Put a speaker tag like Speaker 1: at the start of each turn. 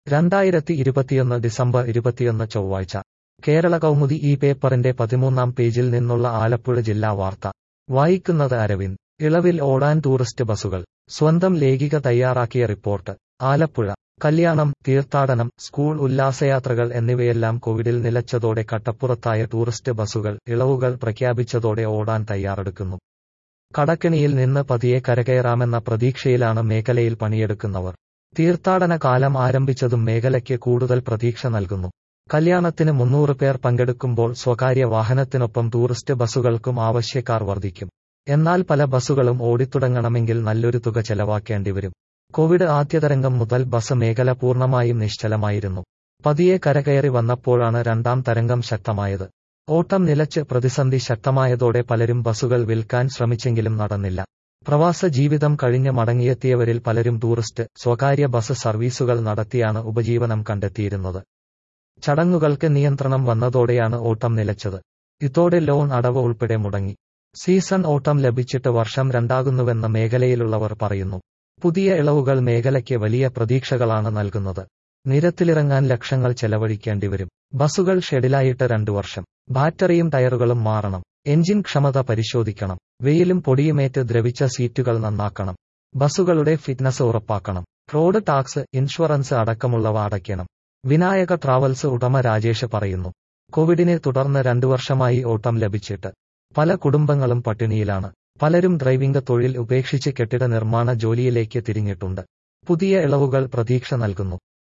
Speaker 1: രണ്ടായിരത്തി ഇരുപത്തിയൊന്ന് ഡിസംബർ ഇരുപത്തിയൊന്ന് ചൊവ്വാഴ്ച കേരള കൗമുദി ഈ പേപ്പറിന്റെ പതിമൂന്നാം പേജിൽ നിന്നുള്ള ആലപ്പുഴ ജില്ലാ വാർത്ത വായിക്കുന്നത് അരവിന്ദ് ഇളവിൽ ഓടാൻ ടൂറിസ്റ്റ് ബസുകൾ സ്വന്തം ലേഖിക തയ്യാറാക്കിയ റിപ്പോർട്ട് ആലപ്പുഴ കല്യാണം തീർത്ഥാടനം സ്കൂൾ ഉല്ലാസയാത്രകൾ എന്നിവയെല്ലാം കോവിഡിൽ നിലച്ചതോടെ കട്ടപ്പുറത്തായ ടൂറിസ്റ്റ് ബസുകൾ ഇളവുകൾ പ്രഖ്യാപിച്ചതോടെ ഓടാൻ തയ്യാറെടുക്കുന്നു കടക്കെണിയിൽ നിന്ന് പതിയെ കരകയറാമെന്ന പ്രതീക്ഷയിലാണ് മേഖലയിൽ പണിയെടുക്കുന്നവർ തീർത്ഥാടന കാലം ആരംഭിച്ചതും മേഖലയ്ക്ക് കൂടുതൽ പ്രതീക്ഷ നൽകുന്നു കല്യാണത്തിന് മുന്നൂറ് പേർ പങ്കെടുക്കുമ്പോൾ സ്വകാര്യ വാഹനത്തിനൊപ്പം ടൂറിസ്റ്റ് ബസുകൾക്കും ആവശ്യക്കാർ വർദ്ധിക്കും എന്നാൽ പല ബസുകളും ഓടിത്തുടങ്ങണമെങ്കിൽ നല്ലൊരു തുക ചെലവാക്കേണ്ടിവരും കോവിഡ് ആദ്യതരംഗം മുതൽ ബസ് മേഖല പൂർണ്ണമായും നിശ്ചലമായിരുന്നു പതിയെ കരകയറി വന്നപ്പോഴാണ് രണ്ടാം തരംഗം ശക്തമായത് ഓട്ടം നിലച്ച് പ്രതിസന്ധി ശക്തമായതോടെ പലരും ബസുകൾ വിൽക്കാൻ ശ്രമിച്ചെങ്കിലും നടന്നില്ല പ്രവാസ ജീവിതം കഴിഞ്ഞ് മടങ്ങിയെത്തിയവരിൽ പലരും ടൂറിസ്റ്റ് സ്വകാര്യ ബസ് സർവീസുകൾ നടത്തിയാണ് ഉപജീവനം കണ്ടെത്തിയിരുന്നത് ചടങ്ങുകൾക്ക് നിയന്ത്രണം വന്നതോടെയാണ് ഓട്ടം നിലച്ചത് ഇതോടെ ലോൺ അടവ് ഉൾപ്പെടെ മുടങ്ങി സീസൺ ഓട്ടം ലഭിച്ചിട്ട് വർഷം രണ്ടാകുന്നുവെന്ന് മേഖലയിലുള്ളവർ പറയുന്നു പുതിയ ഇളവുകൾ മേഖലയ്ക്ക് വലിയ പ്രതീക്ഷകളാണ് നൽകുന്നത് നിരത്തിലിറങ്ങാൻ ലക്ഷങ്ങൾ ചെലവഴിക്കേണ്ടിവരും ബസുകൾ ഷെഡിലായിട്ട് രണ്ടു വർഷം ബാറ്ററിയും ടയറുകളും മാറണം എഞ്ചിൻ ക്ഷമത പരിശോധിക്കണം വെയിലും പൊടിയുമേറ്റ് ദ്രവിച്ച സീറ്റുകൾ നന്നാക്കണം ബസുകളുടെ ഫിറ്റ്നസ് ഉറപ്പാക്കണം റോഡ് ടാക്സ് ഇൻഷുറൻസ് അടക്കമുള്ളവ അടയ്ക്കണം വിനായക ട്രാവൽസ് ഉടമ രാജേഷ് പറയുന്നു കോവിഡിനെ തുടർന്ന് രണ്ടു വർഷമായി ഓട്ടം ലഭിച്ചിട്ട് പല കുടുംബങ്ങളും പട്ടിണിയിലാണ് പലരും ഡ്രൈവിംഗ് തൊഴിൽ ഉപേക്ഷിച്ച് കെട്ടിട നിർമ്മാണ ജോലിയിലേക്ക് തിരിഞ്ഞിട്ടുണ്ട് പുതിയ ഇളവുകൾ പ്രതീക്ഷ നൽകുന്നു